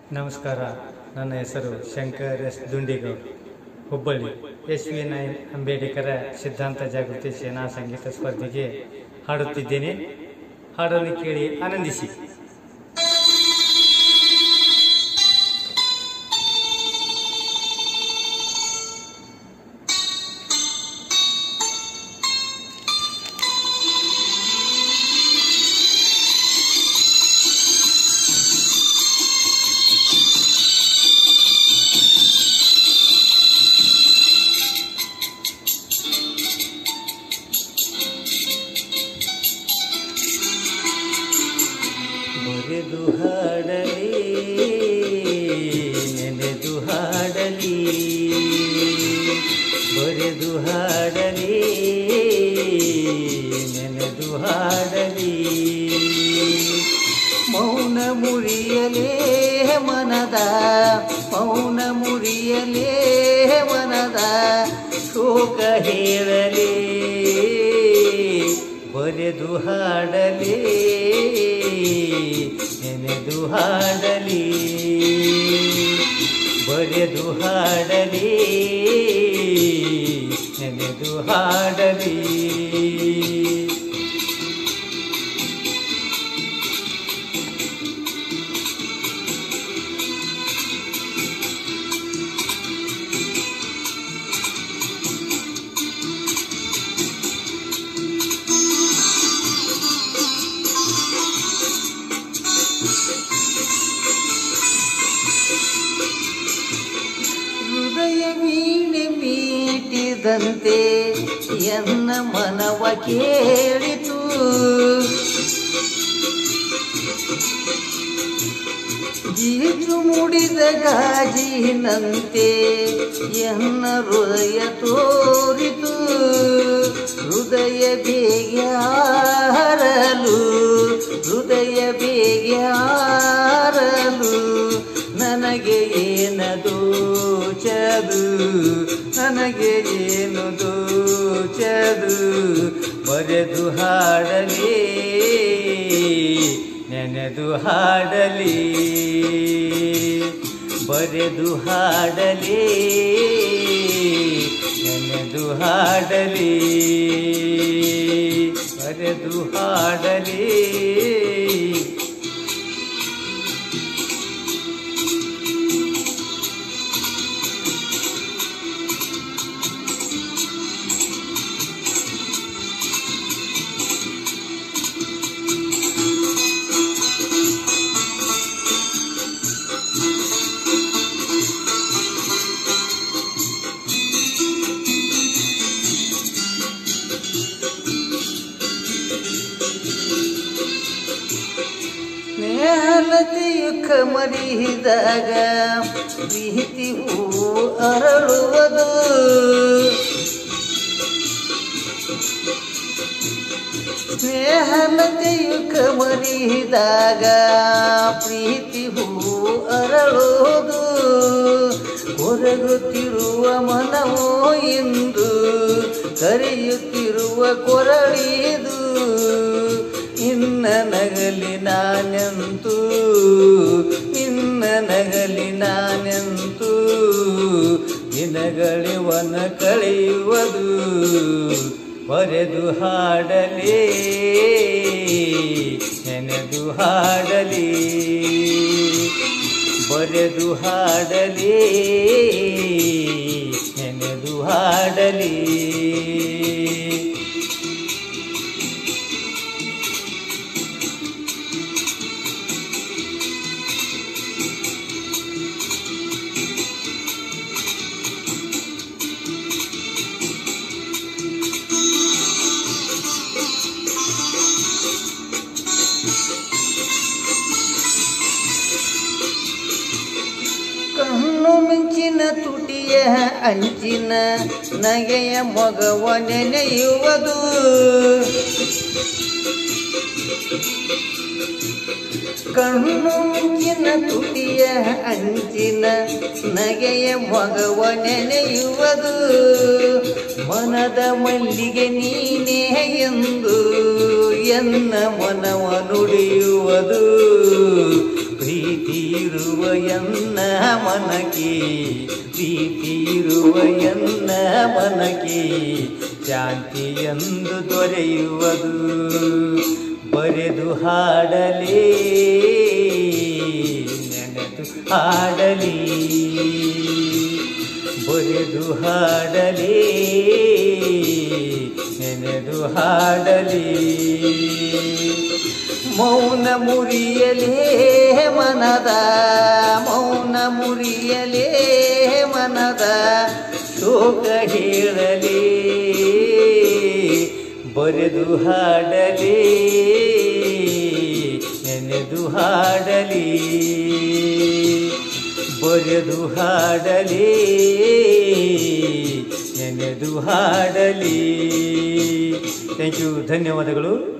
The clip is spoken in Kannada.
ನಮಸ್ಕಾರ ನನ್ನ ಹೆಸರು Shankar S Dundigowd Hubballi S V nine Ambedkar Siddhanta Jagruti ಸೇನಾ ಸಂಗೀತ ಸ್ಪರ್ಧೆಗೆ ಹಾಡುತ್ತಿದ್ದೇನೆ ಹಾಡನ್ನು ಕೇಳಿ ಆನಂದಿಸಿ ಬರೆದು ಹಾಡಲಿ ನೆನೆದು ಹಾಡಲಿ ಬರೆದು ಹಾಡಲಿ ನೆನೆದು ಹಾಡಲಿ ಮೌನ ಮುರಿಯಲೇ ಮನದ ಮೌನ ಮುರಿಯಲೇ ಮನದ ಶೋಕ ಹೇಳಲೇ ಬರೆದು ಹಾಡಲಿ ನೆನೆದು ಹಾಡಲಿ ಬರೆದು ಹಾಡಲಿ ನೆನೆದು ಹಾಡಲಿ ಹೃದಯ ವೀಣೆ ಮೀಟಿದಂತೆ ಎನ್ನ ಮನವ ಕೇಳಿತು ಗೀಚು ಮುಡಿದ ಗಾಜಿನಂತೆ ಎನ್ನ ಹೃದಯ ತೋರಿತು ಹೃದಯ ಬೇಗ್ಯಾರಲು ಹೃದಯ ಬೇಗ್ಯಾರಲು ನನಗೆ ಏನದು ಚದು ನನಗೆ ಏನು ದೋಚದು ಬರೆದು ಹಾಡಲಿ ನೆನೆದು ಹಾಡಲಿ ಬರೆದು ಹಾಡಲಿ ನೆನೆದು ಹಾಡಲಿ ಬರೆದು ಹಾಡಲಿ ಸ್ನೇಹಲತೆಯು ಕಮರಿದಾಗ ಪ್ರೀತಿ ಹೂ ಅರಳುವುದು ಸ್ನೇಹಲತೆಯು ಕಮರಿದಾಗ ಪ್ರೀತಿ ಹೂ ಅರಳುವುದು ಕೊರಗುತ್ತಿರುವ ಮನವೋ ಎಂದು ಕರೆಯುತ್ತಿರುವ ಕೊರಳಿದು ಇನ್ನ ನಗಲಿ ನಾನೆಂತೂ ಇನ್ನ ನಗಲಿ ನಾನೆಂತೂ ದಿನಗಳಿವನ ಕಳೆಯುವುದು ಬರೆದು ಹಾಡಲಿ ನೆನೆದು ಹಾಡಲಿ ಬರೆದು ಹಾಡಲಿ ನೆನೆದು ಹಾಡಲಿ ಕಣ್ಣು ಮಿಂಚಿನ ತುಟಿಯ ಅಂಚಿನ ನಗೆಯ ಮಗವ ನೆನೆಯುವುದು ಕಣ್ಣು ಮಿಂಚಿನ ತುಟಿಯ ಅಂಚಿನ ನಗೆಯ ಮಗವ ನೆನೆಯುವುದು ಮನದ ಮಲ್ಲಿಗೆ ನೀನೇ ಎಂದು ಎನ್ನ ಮನವ ನುಡಿಯುವುದು ಪ್ರೀತಿಯ ಇರುವ ಎನ್ನ ಮನಕ್ಕೆ ಪ್ರೀತಿ ಇರುವ ಎನ್ನ ಮನಕ್ಕೆ ಶಾಂತಿ ಎಂದು ದೊರೆಯುವುದು ಬರೆದು ಹಾಡಲೇ ನೆನೆದು ಹಾಡಲಿ ಬರೆದು ಹಾಡಲಿ ನೆನೆದು ಹಾಡಲಿ ಮೌನ ಮುರಿಯಲೇ ಮನದ ಮೌನ ಮುರಿಯಲೇ ಮನದ ಶೋಕ ಹೇಳಲೇ ಬರೆದು ಹಾಡಲೇ ನೆನೆದು ಹಾಡಲಿ ಬರೆದು ಹಾಡಲಿ ನೆನೆದು ಹಾಡಲಿ ಥ್ಯಾಂಕ್ ಯು ಧನ್ಯವಾದಗಳು